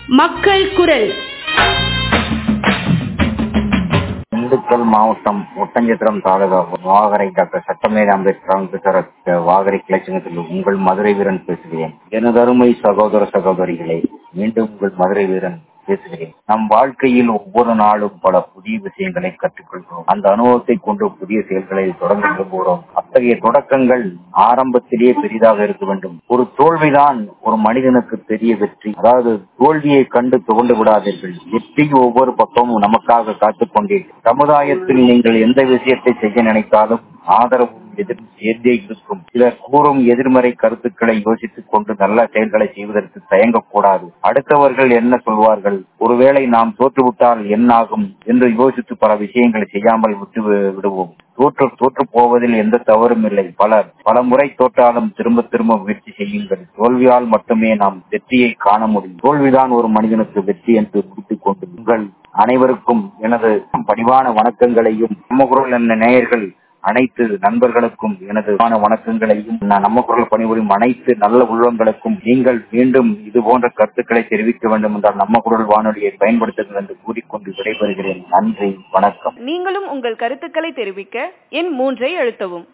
மக்கள் குரல் திண்டுக்கல் மாவட்டம் ஒட்டஞ்சத்திரம் தாலுகா வாகரை டாக்டர் சட்டமேத அம்பேத்கர் அம்பேத்கர் வாகரை கிளைச்சங்கத்தில் உங்கள் மதுரை வீரன் பேசுகிறேன் எனது அருமை சகோதர சகோதரிகளே மீண்டும் உங்கள் மதுரை வீரன் பேசுகிறேன் நம் வாழ்க்கையில் ஒவ்வொரு நாளும் பல புதிய விஷயங்களை கற்றுக்கொள்கிறோம் அந்த அனுபவத்தை கொண்டு புதிய செயல்களை தொடர்ந்து விரும்புகிறோம் அத்தகைய தொடக்கங்கள் ஆரம்பத்திலேயே பெரிதாக இருக்க வேண்டும் ஒரு தோல்விதான் ஒரு மனிதனுக்கு பெரிய வெற்றி அதாவது தோல்வியை கண்டு துவண்டு விடாதீர்கள் வெற்றி ஒவ்வொரு பக்கமும் நமக்காக காத்துக் கொண்டீர்கள் சமுதாயத்தில் நீங்கள் எந்த விஷயத்தை செய்ய நினைத்தாலும் ஆதரவும் எதிரும் சேர்ந்தே இருக்கும் சிலர் கூறும் எதிர்மறை கருத்துக்களை யோசித்துக் கொண்டு நல்ல செயல்களை செய்வதற்கு தயங்கக்கூடாது அடுத்தவர்கள் என்ன சொல்வார்கள் ஒருவேளை நாம் தோற்றுவிட்டால் என்ன ஆகும் என்று யோசித்து பல விஷயங்களை செய்யாமல் விட்டு விடுவோம் தோற்று தோற்று போவதில் எந்த தவறும் இல்லை பலர் பல முறை தோற்றாலும் திரும்ப திரும்ப முயற்சி செய்யுங்கள் தோல்வியால் மட்டுமே நாம் வெற்றியை காண முடியும் தோல்விதான் ஒரு மனிதனுக்கு வெற்றி என்று முடித்துக் கொண்டு உங்கள் அனைவருக்கும் எனது பணிவான வணக்கங்களையும் நம்ம குரல் என்ன நேயர்கள் அனைத்து நண்பர்களுக்கும் எனது வணக்கங்களையும் நான் நம்ம குரல் பணிபுரியும் அனைத்து நல்ல உள்ளங்களுக்கும் நீங்கள் மீண்டும் இது போன்ற கருத்துக்களை தெரிவிக்க வேண்டும் என்றால் நம்ம குரல் வானொலியை பயன்படுத்துங்கள் என்று கூறிக்கொண்டு விடைபெறுகிறேன் நன்றி வணக்கம் நீங்களும் உங்கள் கருத்துக்களை தெரிவிக்க எண் மூன்றை அழுத்தவும்